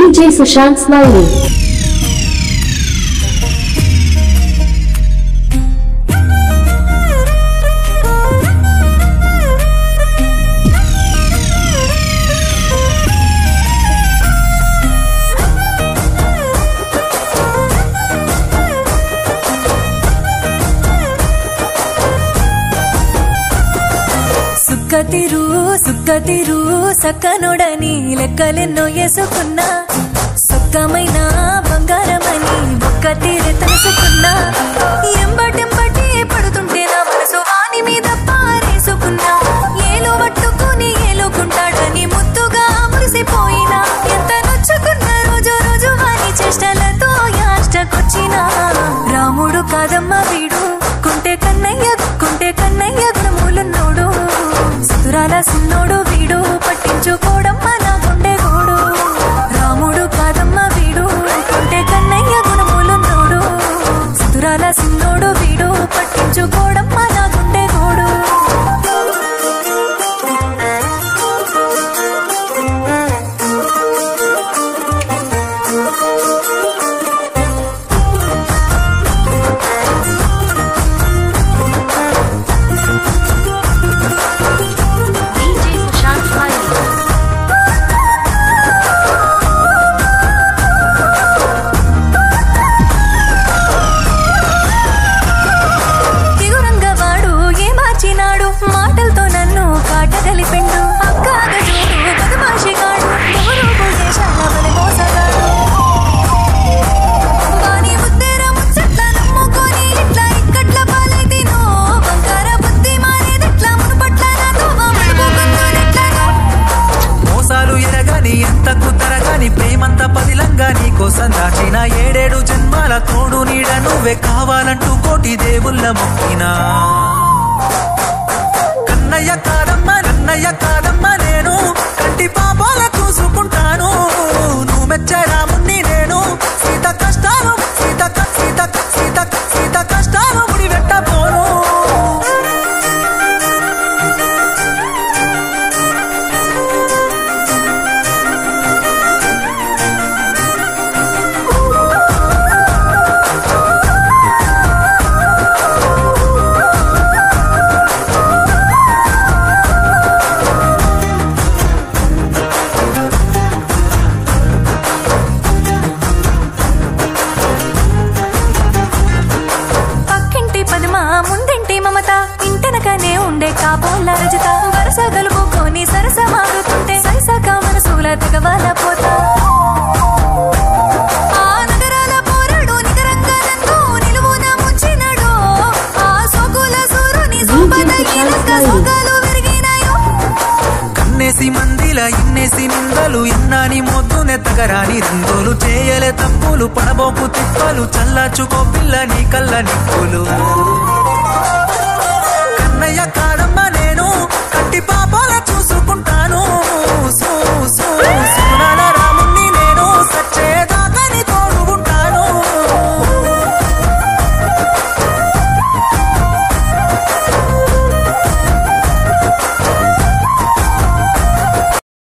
DJ Sushant Smiley. సుక్కతిరు సుక్కతిరు సక్కనుడని లెక్కలెన్నో వేసుకున్నా సుక్కమైన బంగారమని ఒక్క తీరు తెలుసుకున్నా ఎంబటెంబటి పడుతుంటే నా మనసు వాని మీద పారేసుకున్నా ఏలు పట్టుకుని ఏలుకుంటాడని ముద్దుగా మురిసిపోయినా ఎంత నొచ్చుకున్న రోజు రోజు వాని చేష్టలతో యాష్టకొచ్చినా రాముడు కాదమ్మ వీడు కుంటే కన్నయ్య కుంటే కన్నయ్య గుణములున్నోడు సుతురాల సున్నోడు వీడు పట్టించుకోడమ్మ నా గుండె గోడు రాముడు కాదమ్మ వీడు కుంటే కన్నయ్య గుణములున్నోడు సుతురాల సున్నోడు వీడు పట్టించుకోడమ్మ నా గుండె గోడు DJ Sushant Smiley. తిగురంగవాడు ఏ మార్చినాడు మాటలతో నన్ను కాటగలిపిండు అక్కాగ చూడు బదమాషిగాడు ఎవరు దేశాల బలి మోసగాడు వాని ముద్దెర ముచ్చట్ల నమ్ముకొని ఇట్లా ఇక్కట్ల పాలైతినో బంగార బుద్ధి మారేదెట్లా మునుపట్ల నాతో మడుపుకుందునెట్లనో మోసాలు ఎరగాని ఎంత కుదరగాని ప్రేమంత పదిలంగా నీ కోసం దాచిన ఏడేడు జన్మాల తోడు నీడ నువ్వే కావాలంటూ కోటి దేవుళ్ళ మొక్కినా కన్నయ్య కాదమ్మా నన్నయ్య కాదమ్మా నేను కంటి పాపాల చూసుకుంటాను నువ్వు మెచ్చే రాముణ్ణి నేను సీత కష్టాలు సీత క- సీత క- సీత క- సీత కష్టాలు ముడి పెట్టబోను పక్కింటి పద్మ ముందింటి మమత ఇంటనకనే ఉండే కాపోల రజత వరుస గలుపుకొని సరస మారుతుంటే సరిసక మనసుల తెగవాల పోతా ఆ నగరాల పోరాడు నిగరంగా నన్ను నిలువున ముంచినడు ఆ సోకుల సూరుని సోపత ఈలక సోకాలు విరిగినాయో కన్నేసి మందిల ఇన్నేసి నిందలు ఇన్నాని మొద్దునే తగరాని రంగులు చేయలే తప్పులు పడబోకు తిప్పలు చల్లాచుకో పిల్ల నీ కళ్ళ నిప్పులు కన్నయ్య కాదమ్మ నేను కట్టి పాపాల